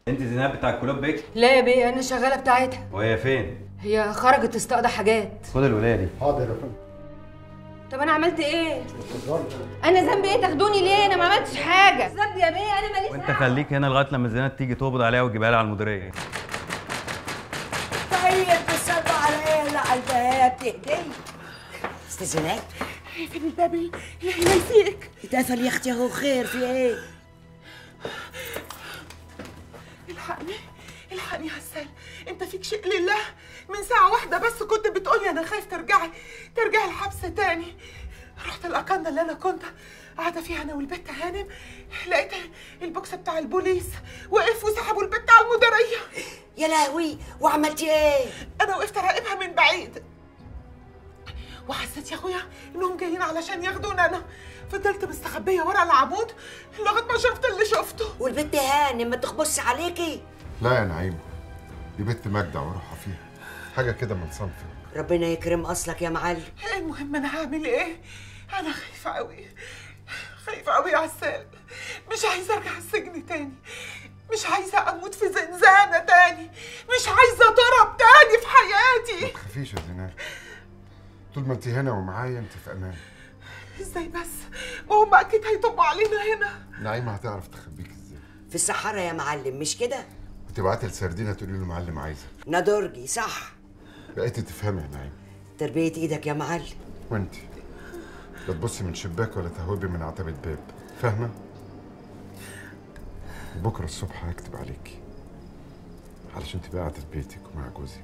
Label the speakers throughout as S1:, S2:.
S1: انت زينب بتاع الكلوب بيك
S2: لا يا بيه انا شغاله بتاعتها
S1: وهي فين
S2: هي خرجت تستقضى حاجات
S1: خد الولايه دي
S3: حاضر يا فندم
S2: طب انا عملت ايه انا ذنبي ايه تاخدوني ليه انا ما عملتش حاجه ذنبي يا بيه انا ماليش
S1: وانت خليك هنا لغايه لما زينب تيجي تقبض عليها وتجيبها لها على المديريه
S4: طيب بتصلوا على ايه اللي على الباب تهدي استاذنات
S5: فين الباب اللي يفيك
S4: اتقفل يا اختي اهو خير في ايه
S5: الحقني الحقني يا هسال انت فيك شيء لله من ساعة واحدة بس كنت بتقولي انا خايف ترجعي ترجعي الحبس تاني رحت الاقامة اللي انا كنت قاعدة فيها انا والبت هانم لقيت البوكس بتاع البوليس وقف وسحبوا البت على المديرية
S4: يا لهوي وعملتي ايه
S5: انا وقفت اراقبها من بعيد وحسيت يا اخويا انهم جايين علشان ياخدونا انا فضلت مستخبيه ورا العمود لغايه ما شفت اللي شفته
S4: والبنت هانم ما تخبصش عليكي
S3: لا يا نعيم دي بنت مجدع وروحها فيها حاجه كده من صنفك
S4: ربنا يكرم اصلك يا معلم
S5: المهم انا هعمل ايه انا خايفه قوي خايفه قوي يا عسال مش عايزه ارجع السجن تاني مش عايزه اموت في زنزانه تاني مش عايزه تراب تاني في
S3: ما
S5: حياتي
S3: تخافيش يا زينات طول ما انت هنا ومعايا انت في امان
S5: ازاي بس ما هم اكيد هيطبوا علينا هنا
S3: نعيمه هتعرف تخبيك ازاي
S4: في الصحراء يا معلم مش كده
S3: وتبعتي لسردينه تقولي له معلم عايزه
S4: نادرجي صح
S3: بقيتي تفهمي يا نعيم
S4: تربية ايدك يا معلم
S3: وانت لا تبصي من شباك ولا تهوبي من عتبة باب فاهمة؟ بكرة الصبح هكتب عليكي علشان تبقى قاعدة في بيتك ومع جوزك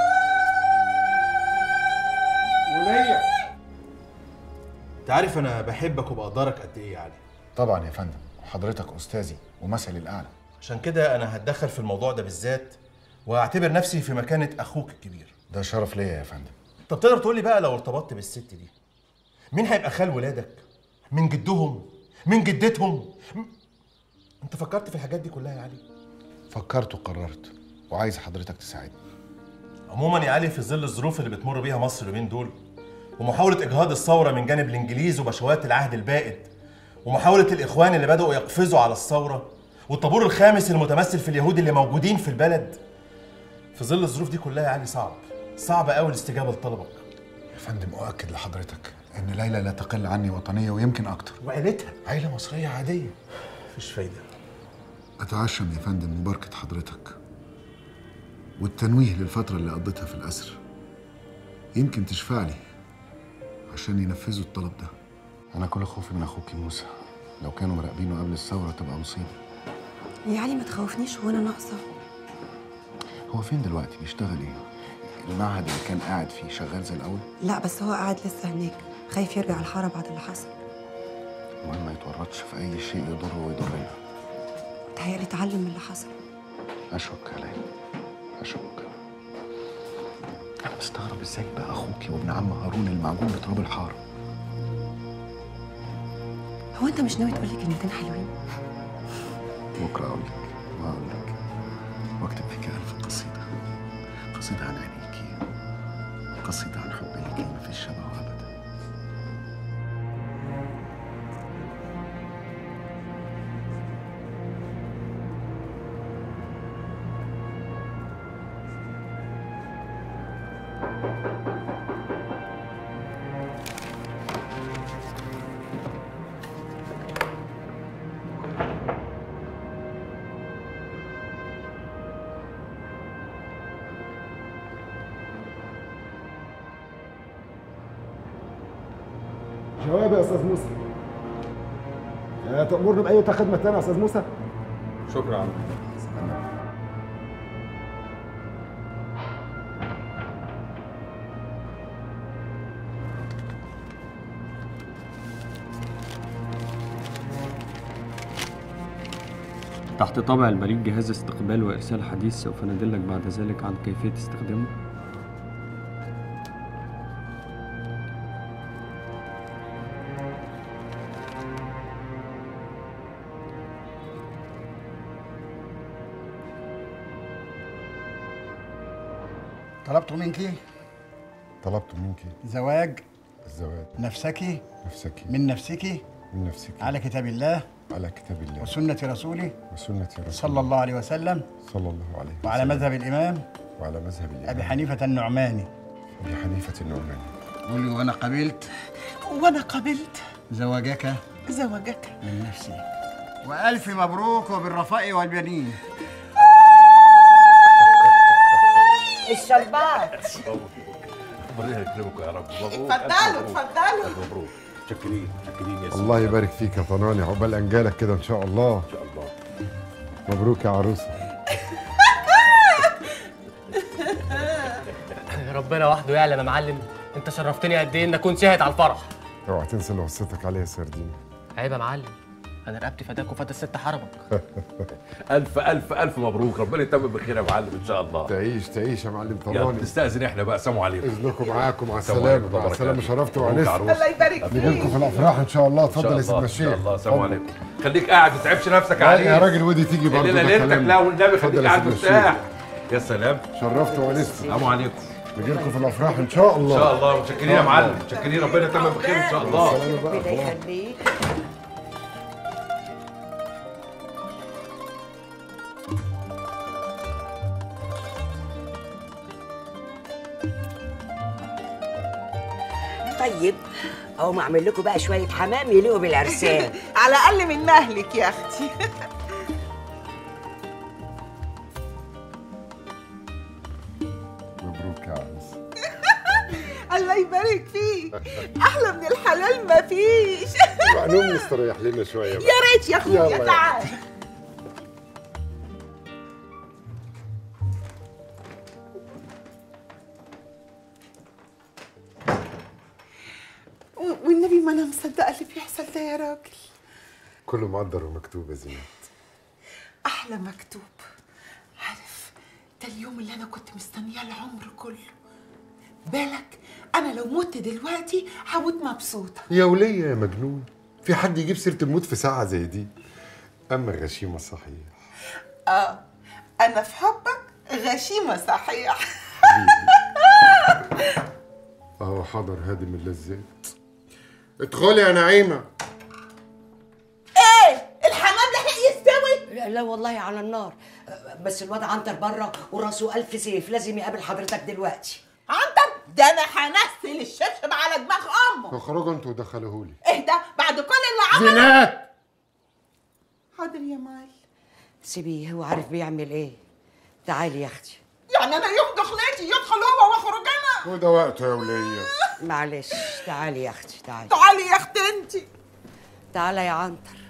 S6: وليا انت عارف انا بحبك وبقدرك قد ايه يعني
S7: طبعا يا فندم وحضرتك استاذي ومثلي الاعلى
S6: عشان كده انا هتدخل في الموضوع ده بالذات وهعتبر نفسي في مكانة اخوك الكبير
S7: ده شرف ليا يا فندم
S6: طب تقدر تقول لي بقى لو ارتبطت بالست دي مين هيبقى خال ولادك من جدهم من جدتهم م... انت فكرت في الحاجات دي كلها يا علي
S7: فكرت وقررت وعايز حضرتك تساعدني
S6: عموما يا علي في ظل الظروف اللي بتمر بيها مصر اليومين دول ومحاولة إجهاض الثورة من جانب الإنجليز وبشوات العهد البائد ومحاولة الإخوان اللي بدأوا يقفزوا على الثورة والطابور الخامس المتمثل في اليهود اللي موجودين في البلد في ظل الظروف دي كلها يا علي صعب صعب قوي الاستجابة لطلبك
S7: يا فندم أؤكد لحضرتك إن ليلى لا تقل عني وطنية ويمكن أكتر
S6: وعيلتها
S7: عيلة مصرية عادية
S6: مفيش فايدة
S7: أتعشم يا فندم مباركة حضرتك والتنويه للفترة اللي قضيتها في الأسر يمكن تشفع لي عشان ينفذوا الطلب ده أنا كل خوفي من أخوك موسى لو كانوا مراقبينه قبل الثورة تبقى مصيبة
S8: يا علي ما تخوفنيش وانا ناقصه
S7: هو فين دلوقتي بيشتغل إيه؟ المعهد اللي كان قاعد فيه شغال زي الأول
S8: لا بس هو قاعد لسه هناك خايف يرجع الحاره بعد اللي حصل
S7: المهم ما يتورطش في أي شيء يضره ويضرنا
S8: تهيألي اتعلم من اللي حصل
S7: أشك يا ليلى أشك أنا مستغرب إزاي بقى أخوكي وابن عم هارون المعجون بتراب الحارة
S8: هو انت مش ناوي تقول لي كلمتين حلوين
S7: بكرة أقول لك وهقول لك واكتب فيك ألف قصيدة قصيدة عن عينيكي قصيدة عن حب ليكي ما فيش شبهه أبدا
S9: جواب يا استاذ موسى آه، تأمرني بأي خدمة تانية يا استاذ موسى؟
S6: شكرا عم
S10: تحت طابع البريد جهاز استقبال وإرسال حديث سوف ندلك بعد ذلك عن كيفية استخدامه
S11: طلبت منك
S3: طلبت منك
S11: زواج
S3: الزواج
S11: نفسك
S3: نفسك
S11: من نفسك
S3: من نفسك
S11: على كتاب الله
S3: على كتاب الله
S11: وسنة رسوله
S3: وسنة رسول
S11: صلى الله عليه وسلم
S3: صلى الله عليه
S11: وعلى
S3: وسلم.
S11: مذهب الإمام
S3: وعلى مذهب الإمام
S11: أبي حنيفة النعماني
S3: أبي حنيفة النعماني
S11: قولي وأنا قبلت
S5: وانا قبلت
S11: زواجك
S5: زواجك
S11: من نفسي وألف مبروك وبالرفاء والبنين
S4: الشربات
S12: ربنا يكرمكم يا رب مبروك
S5: اتفضلوا اتفضلوا
S12: مبروك شكرين شكرين يا سيدي
S3: الله يبارك فيك يا طناني عقبال أنجالك كده إن شاء الله
S12: ان شاء الله
S3: مبروك يا عروسة
S13: ربنا وحده يعلم يا معلم انت شرفتني قد ايه انك كنت شاهد على الفرح
S3: اوعى تنسى اللي وصيتك عليه يا سردين
S13: عيب يا معلم انا رقبتي فداك وفات الست حرمك
S12: الف الف الف مبروك ربنا يتمم بخير يا معلم ان شاء الله
S3: تعيش تعيش يا معلم
S12: يلا
S3: طناني
S12: نستأذن احنا بقى سلام عليكم
S3: إذنكم معاكم مع
S12: سلام
S3: السلامة
S12: عليكم
S3: مع السلامة
S12: وبركاته.
S3: شرفتوا
S12: مبروك
S3: وعنست
S12: عروسة.
S5: الله يبارك
S3: نجي لكم في الأفراح إن شاء الله
S12: ان شاء
S3: اتفضل يا
S12: الله
S3: سيدنا
S12: ان شاء
S3: الشيخ
S12: الله سلام
S3: اتفضل.
S12: عليكم خليك قاعد ما تتعبش نفسك
S3: لا
S12: عليه
S3: يا راجل ودي تيجي برضه
S12: الليله
S3: ده
S12: ليلتك
S3: كلام.
S12: لا والنبي
S3: اتفضل
S12: خليك
S3: يا
S12: قاعد
S3: سيدنا
S12: مرتاح
S3: الشيخ
S12: يا سلام
S3: شرفتوا وعنست
S12: السلام عليكم
S3: نجي لكم في الأفراح إن شاء
S12: ان
S3: الله
S12: شاء الله متشكرين يا معلم متشكرين ربنا يتمم بخير ان شاء الله
S3: السلامة بقى.
S4: ربنا يخليك طيب اقوم اعمل لكم بقى شويه حمام يليقوا بالعرسان
S5: على الاقل من مهلك يا اختي
S3: مبروك يا عروسة
S5: الله يبارك فيك احلى من الحلال مفيش
S3: بقى نقوم نستريح لنا شوية بقى
S5: يا ريت يا
S3: يلا
S5: اخويا
S3: يا
S5: تعال و- والنبي ما انا مصدقه اللي بيحصل ده يا راجل
S3: كله مقدر ومكتوب يا زينات
S5: احلى مكتوب عارف ده اليوم اللي انا كنت مستنياه العمر كله بالك انا لو مت دلوقتي هموت مبسوطه
S3: يا ولية يا مجنون في حد يجيب سيرة الموت في ساعة زي دي أما غشيمة صحيح
S5: اه انا في حبك غشيمه صحيح
S3: أهو حضر هادم اللذات ادخلي يا نعيمة
S4: ايه الحمام لحق يستوي لا, لا والله على النار بس الواد عنتر بره وراسه الف سيف لازم يقابل حضرتك دلوقتي
S5: عنتر ده انا هنسل الشبشب على دماغ امه
S3: اخرجوا انتوا ودخلوهولي
S5: اهدى بعد كل اللي عمله
S3: زينات
S5: حاضر يا مال
S4: سيبيه هو عارف بيعمل ايه تعالي يا اختي
S5: يعني انا يوم دخلتي يدخل هو واخرج انا
S3: وده وقته يا ولية
S4: معلش تعالي يا اختي تعالي
S5: تعالي يا اختي انتي
S4: تعالى يا عنتر